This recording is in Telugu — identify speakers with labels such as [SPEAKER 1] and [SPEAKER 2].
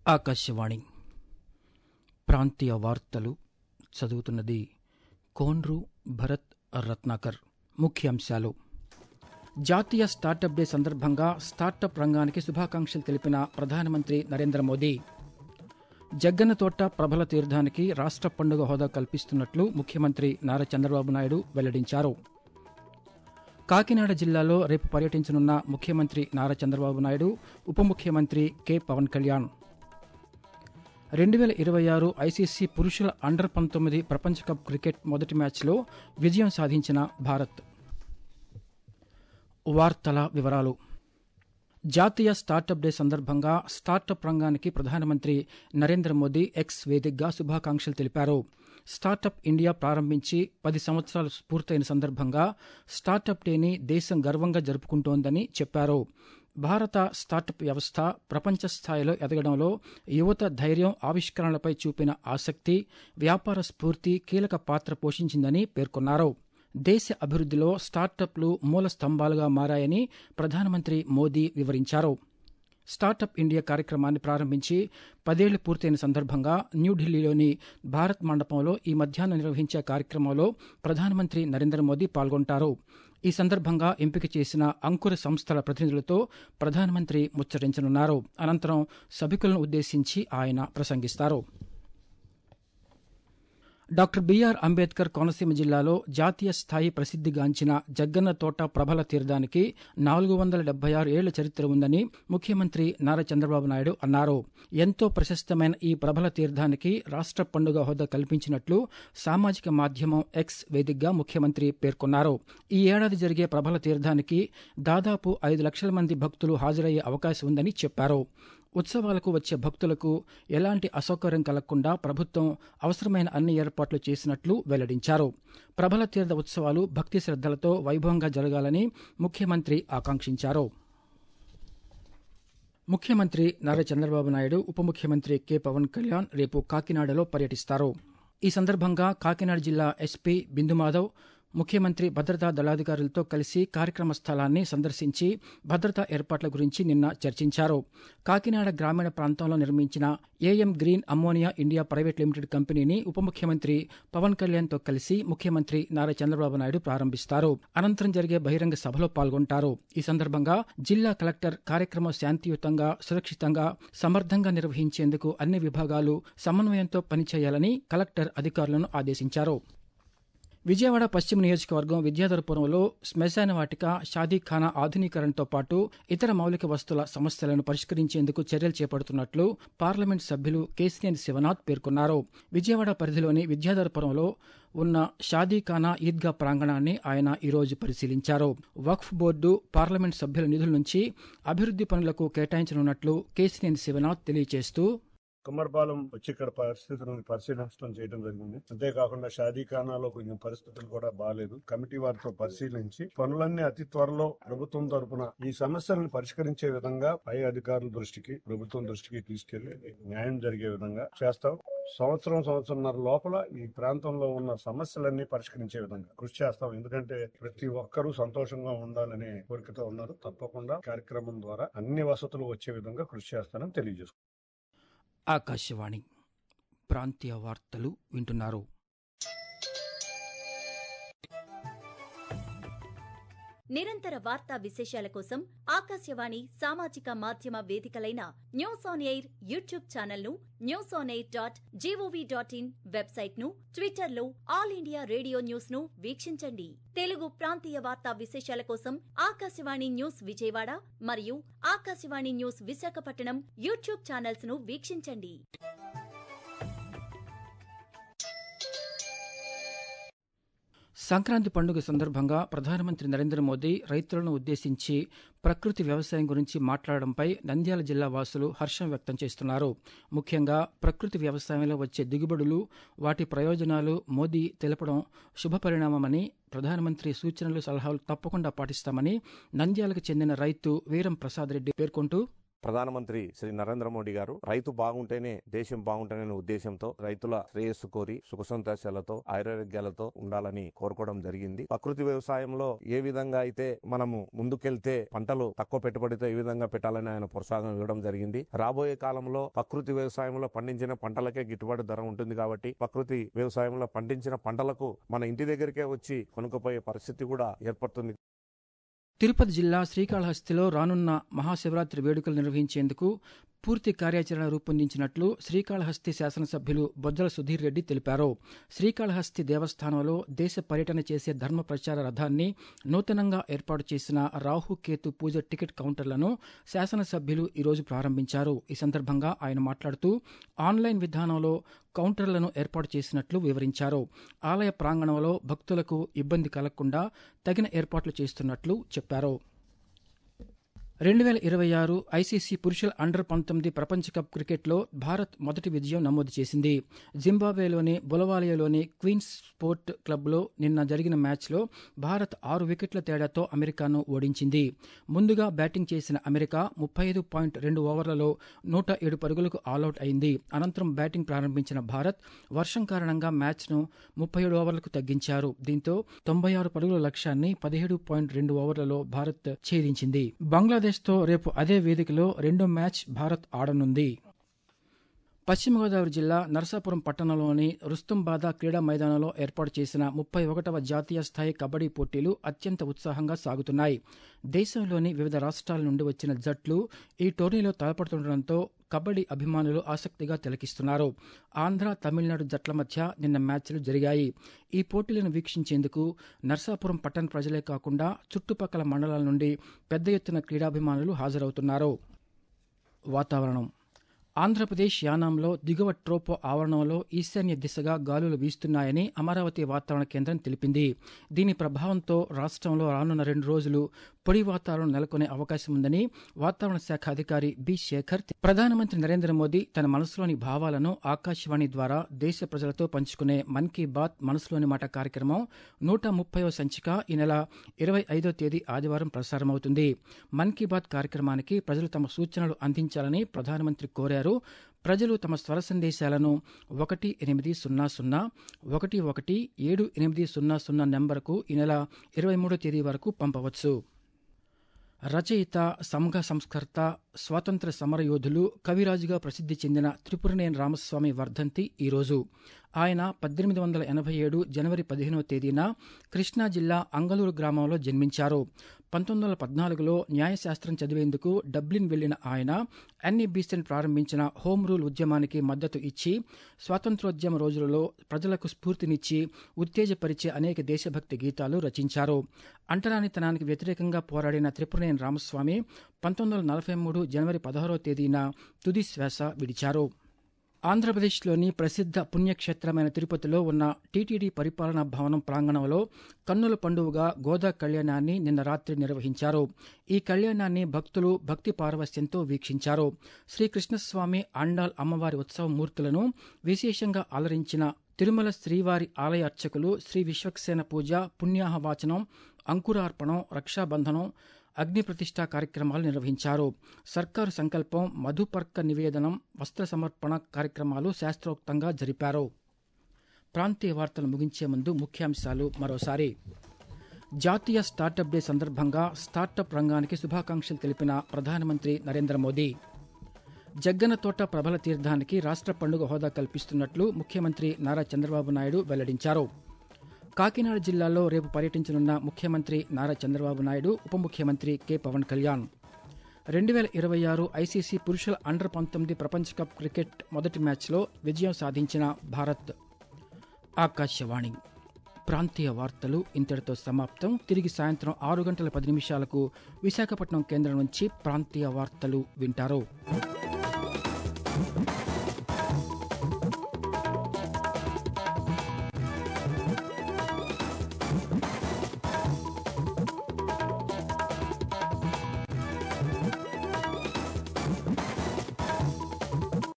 [SPEAKER 1] ఆకాశవాణి ప్రాంతీయ వార్తలు చదువుతున్నది కోన్రు భరత్ రత్నాకర్ ముఖ్యాంశాలు జాతీయ స్టార్టప్ డే సందర్భంగా స్టార్టప్ రంగానికి శుభాకాంక్షలు తెలిపిన ప్రధానమంత్రి నరేంద్ర మోదీ జగ్గన్నతోట ప్రభల తీర్థానికి రాష్ట్ర పండుగ హోదా కల్పిస్తున్నట్లు ముఖ్యమంత్రి నారా చంద్రబాబు నాయుడు వెల్లడించారు కాకినాడ జిల్లాలో రేపు పర్యటించనున్న ముఖ్యమంత్రి నారా చంద్రబాబు నాయుడు ఉప ముఖ్యమంత్రి కె పవన్ కళ్యాణ్ రెండు వేల ఇరవై ఆరు ఐసీసీ పురుషుల అండర్ పంతొమ్మిది ప్రపంచ కప్ క్రికెట్ మొదటి మ్యాచ్లో విజయం సాధించిన భారత్ వార్తల వివరాలు జాతీయ స్టార్టప్ డే సందర్భంగా స్టార్టప్ రంగానికి ప్రధానమంత్రి నరేంద్ర మోదీ ఎక్స్ వేదికగా శుభాకాంక్షలు తెలిపారు స్టార్టప్ ఇండియా ప్రారంభించి పది సంవత్సరాలు పూర్తయిన సందర్భంగా స్టార్టప్ డేని దేశం గర్వంగా జరుపుకుంటోందని చెప్పారు భారత స్టార్టప్ వ్యవస్థ ప్రపంచ స్థాయిలో ఎదగడంలో యువత ధైర్యం ఆవిష్కరణలపై చూపిన ఆసక్తి వ్యాపార స్ఫూర్తి కీలక పాత్ర పోషించిందని పేర్కొన్నారు దేశ అభివృద్ధిలో స్టార్టప్లు మూల స్తంభాలుగా మారాయని ప్రధానమంత్రి మోదీ వివరించారు స్టార్టప్ ఇండియా కార్యక్రమాన్ని ప్రారంభించి పదేళ్లు పూర్తయిన సందర్భంగా న్యూఢిల్లీలోని భారత్ మండపంలో ఈ మధ్యాహ్నం నిర్వహించే కార్యక్రమంలో ప్రధానమంత్రి నరేంద్ర మోదీ పాల్గొంటారు ఈ సందర్భంగా ఎంపిక చేసిన అంకుర సంస్థల ప్రతినిధులతో ప్రధానమంత్రి ముచ్చటించనున్నారు అనంతరం సభికులను ఉద్దేశించి ఆయన ప్రసంగిస్తారు డాక్టర్ బిఆర్ అంబేద్కర్ కోనసీమ జిల్లాలో జాతీయ స్థాయి ప్రసిద్దిగాంచిన జగ్గన్న తోట ప్రభల తీర్థానికి నాలుగు వందల డెబ్బై ఆరు ఏళ్ల చరిత్ర ఉందని ముఖ్యమంత్రి నారా చంద్రబాబు నాయుడు అన్నారు ఎంతో ప్రశస్తమైన ఈ ప్రభల తీర్థానికి రాష్ట్ర పండుగ హోదా కల్పించినట్లు సామాజిక మాధ్యమం ఎక్స్ వేదికగా ముఖ్యమంత్రి పేర్కొన్నారు ఈ ఏడాది జరిగే ప్రభల తీర్థానికి దాదాపు ఐదు లక్షల మంది భక్తులు హాజరయ్యే అవకాశం ఉందని చెప్పారు ఉత్సవాలకు వచ్చే భక్తులకు ఎలాంటి అసౌకర్యం కలగకుండా ప్రభుత్వం అవసరమైన అన్ని ఏర్పాట్లు చేసినట్లు వెల్లడించారు ప్రభల తీర్థ ఉత్సవాలు భక్తి శ్రద్దలతో వైభవంగా జరగాలని ముఖ్యమంత్రి ఆకాంక్షించారు ముఖ్యమంత్రి నారా చంద్రబాబు నాయుడు ఉప ముఖ్యమంత్రి కె పవన్ కళ్యాణ్ రేపు కాకినాడలో పర్యటిస్తారు ఈ సందర్భంగా కాకినాడ జిల్లా ఎస్పీ బిందుమాధవ్ ముఖ్యమంత్రి భద్రతా దళాధికారులతో కలిసి కార్యక్రమ స్థలాన్ని సందర్శించి భద్రతా ఏర్పాట్ల గురించి నిన్న చర్చించారు కాకినాడ గ్రామీణ ప్రాంతంలో నిర్మించిన AM green ammonia India private limited కంపెనీని ఉప ముఖ్యమంత్రి పవన్ కళ్యాణ్తో కలిసి ముఖ్యమంత్రి నారా చంద్రబాబు నాయుడు ప్రారంభిస్తారు అనంతరం జరిగే బహిరంగ సభలో పాల్గొంటారు ఈ సందర్భంగా జిల్లా కలెక్టర్ కార్యక్రమం శాంతియుతంగా సురక్షితంగా సమర్థంగా నిర్వహించేందుకు అన్ని విభాగాలు సమన్వయంతో పనిచేయాలని కలెక్టర్ అధికారులను ఆదేశించారు విజయవాడ పశ్చిమ నియోజకవర్గం విద్యాధరపురంలో శ్మశాన వాటిక షాదీఖానా ఆధునీకరణతో పాటు ఇతర మౌలిక వస్తువుల సమస్యలను పరిష్కరించేందుకు చర్యలు చేపడుతున్నట్లు పార్లమెంట్ సభ్యులు కేసినేని శివనాథ్ పేర్కొన్నారు విజయవాడ పరిధిలోని విద్యాధరపురంలో ఉన్న షాదీఖానా ఈద్గా ప్రాంగణాన్ని ఆయన ఈరోజు పరిశీలించారు వక్ఫ్ బోర్డు పార్లమెంట్ సభ్యుల నిధుల నుంచి అభివృద్ది పనులకు కేటాయించనున్నట్లు కేసినేని శివనాథ్ తెలియజేస్తూ
[SPEAKER 2] కుమ్మరపాలెం వచ్చి ఇక్కడ పరిస్థితులను పరిశీలించడం చేయడం జరిగింది అంతేకాకుండా షాదీ ఖానాలో కొంచెం పరిస్థితులు కూడా బాగాలేదు కమిటీ వారితో పరిశీలించి పనులన్నీ అతి త్వరలో ప్రభుత్వం తరపున ఈ సమస్యలను పరిష్కరించే విధంగా పై అధికారుల దృష్టికి ప్రభుత్వం దృష్టికి తీసుకెళ్లి న్యాయం జరిగే విధంగా చేస్తాం సంవత్సరం సంవత్సరంన్నర లోపల ఈ ప్రాంతంలో ఉన్న సమస్యలన్నీ పరిష్కరించే విధంగా కృషి చేస్తాం ఎందుకంటే ప్రతి ఒక్కరూ సంతోషంగా ఉండాలనే కోరికతో ఉన్నారు తప్పకుండా కార్యక్రమం ద్వారా అన్ని వసతులు వచ్చే విధంగా కృషి చేస్తానని తెలియజేస్తున్నాం
[SPEAKER 1] ఆకాశవాణి ప్రాంతీయ వార్తలు వింటున్నారు
[SPEAKER 3] నిరంతర వార్తా విశేషాల కోసం ఆకాశవాణి సామాజిక మాధ్యమ వేదికలైన news on air YouTube channel ను news on air dot G O V dot in website ను ట్విట్టర్ లో ఆల్ ఇండియా రేడియో న్యూస్ ను వీక్షించండి తెలుగు ప్రాంతీయ వార్తా విశేషాల కోసం ఆకాశవాణి న్యూస్ విజయవాడ మరియు Akashvani news Visakhapatnam YouTube channels ను వీక్షించండి
[SPEAKER 1] సంక్రాంతి పండుగ సందర్భంగా ప్రధానమంత్రి నరేంద్ర మోదీ రైతులను ఉద్దేశించి ప్రకృతి వ్యవసాయం గురించి మాట్లాడడంపై నంద్యాల జిల్లా వాసులు హర్షం వ్యక్తం చేస్తున్నారు ముఖ్యంగా ప్రకృతి వ్యవసాయంలో వచ్చే దిగుబడులు వాటి ప్రయోజనాలు మోదీ తెలపడం శుభపరిణామమని ప్రధానమంత్రి సూచనలు సలహాలు తప్పకుండా పాటిస్తామని నంద్యాలకు చెందిన రైతు వీరం ప్రసాద్ రెడ్డి పేర్కొంటూ
[SPEAKER 4] ప్రధానమంత్రి శ్రీ నరేంద్ర మోడీ గారు రైతు బాగుంటేనే దేశం బాగుంటేనే ఉద్దేశంతో రైతుల శ్రేయస్సు కోరి సుఖ సంతోషాలతో ఆరోగ్యాలతో ఉండాలని కోరుకోవడం జరిగింది ప్రకృతి వ్యవసాయంలో ఏ విధంగా అయితే మనము ముందుకెళ్తే పంటలు తక్కువ పెట్టుబడితో ఏ విధంగా పెట్టాలని ఆయన ప్రోత్సాహం ఇవ్వడం జరిగింది రాబోయే కాలంలో ప్రకృతి వ్యవసాయంలో పండించిన పంటలకే గిట్టుబాటు ధర ఉంటుంది కాబట్టి ప్రకృతి వ్యవసాయంలో పండించిన పంటలకు మన ఇంటి దగ్గరికే వచ్చి కొనుక్కపోయే పరిస్థితి కూడా ఏర్పడుతుంది
[SPEAKER 1] తిరుపతి జిల్లా శ్రీకాళహస్తిలో రానున్న మహాశివరాత్రి వేడుకలు నిర్వహించేందుకు పూర్తి కార్యాచరణ రూపొందించినట్లు శ్రీకాళహస్తి శాసనసభ్యులు బొజ్జల సుధీర్ రెడ్డి తెలిపారు శ్రీకాళహస్తి దేవస్థానంలో దేశ పర్యటన చేసే ధర్మ ప్రచార రథాన్ని నూతనంగా ఏర్పాటు చేసిన రాహుకేతు పూజ టికెట్ కౌంటర్లను శాసనసభ్యులు ఈరోజు ప్రారంభించారు ఈ సందర్భంగా ఆయన మాట్లాడుతూ ఆన్లైన్ విధానంలో కౌంటర్లను ఏర్పాటు చేసినట్లు వివరించారు ఆలయ ప్రాంగణంలో భక్తులకు ఇబ్బంది కలగకుండా తగిన ఏర్పాట్లు చేస్తున్నట్లు చెప్పారు రెండు వేల ఇరవై ఆరు ఐసీసీ పురుషుల అండర్ పంతొమ్మిది ప్రపంచ కప్ క్రికెట్లో భారత్ మొదటి విజయం నమోదు చేసింది జింబాబ్వేలోని బొలవాలియాలోని క్వీన్స్ స్పోర్ట్ క్లబ్లో నిన్న జరిగిన మ్యాచ్లో భారత్ ఆరు వికెట్ల తేడాతో అమెరికాను ఓడించింది ముందుగా బ్యాటింగ్ చేసిన అమెరికా ముప్పై ఐదు పాయింట్ రెండు ఓవర్లలో నూట ఏడు పరుగులకు ఆలౌట్ అయింది అనంతరం బ్యాటింగ్ ప్రారంభించిన భారత్ వర్షం కారణంగా మ్యాచ్ను ముప్పై ఏడు ఓవర్లకు తగ్గించారు దీంతో తొంభై ఆరు పరుగుల లక్ష్యాన్ని పదిహేడు పాయింట్ రెండు ఓవర్లలో భారత్ ఛేదించింది బంగ్లాదేశ్ తో రేపు అదే వేదికలో రెండో మ్యాచ్ భారత్ ఆడనుంది పశ్చిమ గోదావరి జిల్లా నరసాపురం పట్టణంలోని రుస్తుంబాద క్రీడా మైదానంలో ఏర్పాటు చేసిన ముప్పై ఒకటవ జాతీయ స్థాయి కబడ్డీ పోటీలు అత్యంత ఉత్సాహంగా సాగుతున్నాయి దేశంలోని వివిధ రాష్ట్రాల నుండి వచ్చిన జట్లు ఈ టోర్నీలో తలపడుతుండటంతో కబడ్డీ అభిమానులు ఆసక్తిగా తిలకిస్తున్నారు ఆంధ్ర తమిళనాడు జట్ల మధ్య నిన్న మ్యాచ్లు జరిగాయి ఈ పోటీలను వీక్షించేందుకు నర్సాపురం పట్టణ ప్రజలే కాకుండా చుట్టుపక్కల మండలాల నుండి పెద్ద ఎత్తున క్రీడాభిమానులు హాజరవుతున్నారు వాతావరణం ఆంధ్రప్రదేశ్ యానాంలో దిగువ ట్రోపో ఆవరణంలో ఈశాన్య దిశగా గాలులు వీస్తున్నాయని అమరావతి వాతావరణ కేంద్రం తెలిపింది దీని ప్రభావంతో రాష్ట్రంలో రానున్న రెండు రోజులు పొడి వాతావరణం నెలకొనే అవకాశం ఉందని వాతావరణ శాఖ అధికారి బి శేఖర్ ప్రధానమంత్రి నరేంద్ర మోదీ తన మనసులోని భావాలను ఆకాశవాణి ద్వారా దేశ ప్రజలతో పంచుకునే మన్ కీ బాత్ మనసులోని మాట కార్యక్రమం నూట ముప్పైవ సంచిక ఈ నెల ఇరవై ఐదో తేదీ ఆదివారం ప్రసారమవుతుంది మన్ కీ బాత్ కార్యక్రమానికి ప్రజలు తమ సూచనలు అందించాలని ప్రధానమంత్రి కోరారు ప్రజలు తమ స్వర సందేశాలను ఒకటి ఎనిమిది సున్నా సున్నా ఒకటి ఒకటి ఏడు ఎనిమిది సున్నా సున్నా నెంబర్కు ఈ నెల ఇరవై మూడో తేదీ వరకు పంపవచ్చు రచయిత సమఘ సంస్కర్త స్వాతంత్ర సమరయోధులు కవిరాజుగా ప్రసిద్ధి చెందిన త్రిపురనేని రామస్వామి వర్ధంతి ఈరోజు ఆయన పద్దెనిమిది వందల ఎనభై ఏడు జనవరి పదిహేనవ తేదీన కృష్ణా జిల్లా అంగళూరు గ్రామంలో జన్మించారు పంతొమ్మిది వందల పద్నాలుగులో న్యాయశాస్త్రం చదివేందుకు డబ్లిన్ వెళ్లిన ఆయన అన్ని బీసెన్ ప్రారంభించిన హోం రూల్ ఉద్యమానికి మద్దతు ఇచ్చి స్వాతంత్రోద్యమ రోజులలో ప్రజలకు స్ఫూర్తినిచ్చి ఉత్తేజపరిచే అనేక దేశభక్తి గీతాలు రచించారు అంటరానితనానికి వ్యతిరేకంగా పోరాడిన త్రిపురనేని రామస్వామి పంతొమ్మిది వందల నలభై మూడు జనవరి పదహారవ తేదీన తుది శ్వాస విడిచారు ఆంధ్రప్రదేశ్లోని ప్రసిద్ధ పుణ్యక్షేత్రమైన తిరుపతిలో ఉన్న టీటీడీ పరిపాలనా భవనం ప్రాంగణంలో కన్నుల పండుగగా గోదా కళ్యాణాన్ని నిన్న రాత్రి నిర్వహించారు ఈ కళ్యాణాన్ని భక్తులు భక్తి పారవస్యంతో వీక్షించారు శ్రీకృష్ణస్వామి అండాల్ అమ్మవారి ఉత్సవ మూర్తులను విశేషంగా అలరించిన తిరుమల శ్రీవారి ఆలయ అర్చకులు శ్రీ విశ్వక్సేన పూజ పుణ్యాహవాచనం అంకురార్పణం రక్షాబంధనం అగ్ని ప్రతిష్టా కార్యక్రమాలు నిర్వహించారు సర్కారు సంకల్పం మధుపర్క నివేదనం వస్త్ర సమర్పణ కార్యక్రమాలు శాస్త్రోక్తంగా జరిపారు ప్రాంతీయ వార్తలు ముగించే ముందు ముఖ్యాంశాలు మరోసారి జాతీయ స్టార్టప్ డే సందర్భంగా స్టార్టప్ రంగానికి శుభాకాంక్షలు తెలిపిన ప్రధానమంత్రి నరేంద్ర మోదీ జగ్గన తోట ప్రబల తీర్థానికి రాష్ట్ర పండుగ హోదా కల్పిస్తున్నట్లు ముఖ్యమంత్రి నారా చంద్రబాబు నాయుడు వెల్లడించారు కాకినాడ జిల్లాలో రేపు పర్యటించనున్న ముఖ్యమంత్రి నారా చంద్రబాబు నాయుడు ఉప ముఖ్యమంత్రి కె పవన్ కళ్యాణ్ రెండు వేల ఇరవై ఆరు ఐసీసీ పురుషుల అండర్ పంతొమ్మిది ప్రపంచ కప్ క్రికెట్ మొదటి మ్యాచ్లో విజయం సాధించిన భారత్ ఆకాశవాణి ప్రాంతీయ వార్తలు ఇంతటితో సమాప్తం తిరిగి సాయంత్రం ఆరు గంటల పది నిమిషాలకు విశాఖపట్నం కేంద్రం నుంచి ప్రాంతీయ వార్తలు వింటారు